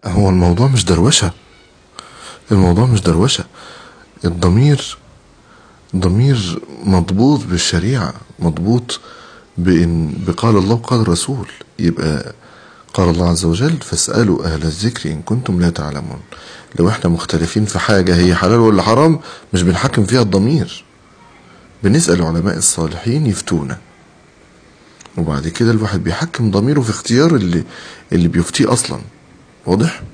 هو الموضوع مش دروشة الموضوع مش دروشة الضمير ضمير مضبوط بالشريعة مضبوط بإن بقال الله وقال الرسول يبقى قال الله عز وجل فاسألوا أهل الذكر إن كنتم لا تعلمون لو احنا مختلفين في حاجة هي حلال ولا حرام مش بنحكم فيها الضمير بنسأل علماء الصالحين يفتونا وبعد كده الواحد بيحكم ضميره في اختيار اللي اللي بيفتيه أصلا واضح؟